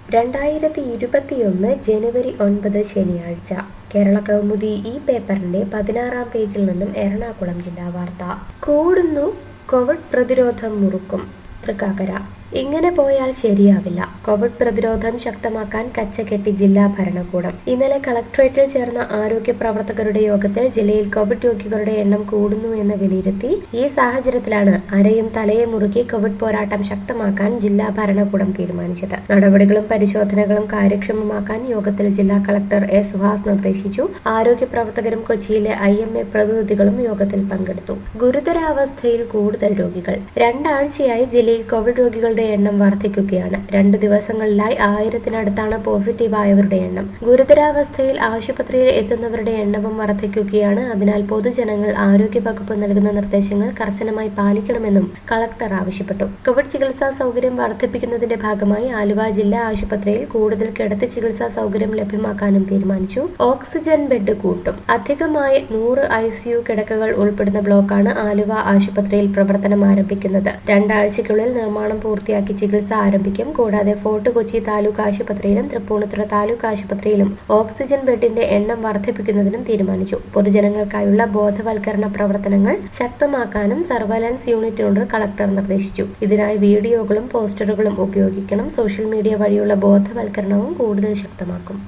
രണ്ടായിരത്തി ഇരുപത്തിയൊന്ന് ജനുവരി ഒൻപത് ശനിയാഴ്ച കേരള കൗമുദി ഈ പേപ്പറിന്റെ പതിനാറാം പേജിൽ നിന്നും എറണാകുളം ജില്ലാ വാർത്ത കൂടുന്നു കോവിഡ് പ്രതിരോധം മുറുക്കും തൃക്കാക്കര ഇങ്ങനെ പോയാൽ ശരിയാവില്ല കോവിഡ് പ്രതിരോധം ശക്തമാക്കാൻ കച്ചകെട്ടി ജില്ലാ ഭരണകൂടം ഇന്നലെ കളക്ടറേറ്റിൽ ചേർന്ന ആരോഗ്യ പ്രവർത്തകരുടെ യോഗത്തിൽ ജില്ലയിൽ കോവിഡ് രോഗികളുടെ എണ്ണം കൂടുന്നു എന്ന് വിലയിരുത്തി ഈ സാഹചര്യത്തിലാണ് അരയും തലയും മുറുക്കി കോവിഡ് പോരാട്ടം ശക്തമാക്കാൻ ജില്ലാ ഭരണകൂടം തീരുമാനിച്ചത് നടപടികളും പരിശോധനകളും കാര്യക്ഷമമാക്കാൻ യോഗത്തിൽ ജില്ലാ കളക്ടർ എസ് സുഹാസ് നിർദ്ദേശിച്ചു ആരോഗ്യ പ്രവർത്തകരും കൊച്ചിയിലെ ഐ എം എ പ്രതിനിധികളും യോഗത്തിൽ പങ്കെടുത്തു ഗുരുതരാവസ്ഥയിൽ കൂടുതൽ രോഗികൾ രണ്ടാഴ്ചയായി ജില്ലയിൽ കോവിഡ് രോഗികളുടെ എണ്ണം വർദ്ധിക്കുകയാണ് രണ്ടു ദിവസങ്ങളിലായി ആയിരത്തിനടുത്താണ് പോസിറ്റീവ് ആയവരുടെ എണ്ണം ഗുരുതരാവസ്ഥയിൽ ആശുപത്രിയിൽ എത്തുന്നവരുടെ എണ്ണവും വർദ്ധിക്കുകയാണ് അതിനാൽ പൊതുജനങ്ങൾ ആരോഗ്യ വകുപ്പ് നൽകുന്ന നിർദ്ദേശങ്ങൾ കർശനമായി പാലിക്കണമെന്നും കളക്ടർ ആവശ്യപ്പെട്ടു കോവിഡ് ചികിത്സാ സൗകര്യം വർദ്ധിപ്പിക്കുന്നതിന്റെ ഭാഗമായി ആലുവ ജില്ലാ ആശുപത്രിയിൽ കൂടുതൽ കിടത്തി ചികിത്സാ സൗകര്യം ലഭ്യമാക്കാനും തീരുമാനിച്ചു ഓക്സിജൻ ബെഡ് കൂട്ടും അധികമായി നൂറ് ഐ സിയു കിടക്കകൾ ഉൾപ്പെടുന്ന ബ്ലോക്കാണ് ആലുവ ആശുപത്രിയിൽ പ്രവർത്തനം ആരംഭിക്കുന്നത് രണ്ടാഴ്ചയ്ക്കുള്ളിൽ നിർമ്മാണം പൂർത്തിയാക്കി ചികിത്സ ആരംഭിക്കും കൂടാതെ ഫോർട്ട് കൊച്ചി താലൂക്ക് ആശുപത്രിയിലും തൃപ്പൂണിത്തുറ താലൂക്ക് ആശുപത്രിയിലും ഓക്സിജൻ ബെഡിന്റെ എണ്ണം വർദ്ധിപ്പിക്കുന്നതിനും തീരുമാനിച്ചു പൊതുജനങ്ങൾക്കായുള്ള ബോധവൽക്കരണ പ്രവർത്തനങ്ങൾ ശക്തമാക്കാനും സർവൈലൻസ് യൂണിറ്റിനോട് കളക്ടർ നിർദ്ദേശിച്ചു ഇതിനായി വീഡിയോകളും പോസ്റ്ററുകളും ഉപയോഗിക്കണം സോഷ്യൽ മീഡിയ വഴിയുള്ള ബോധവൽക്കരണവും കൂടുതൽ ശക്തമാക്കും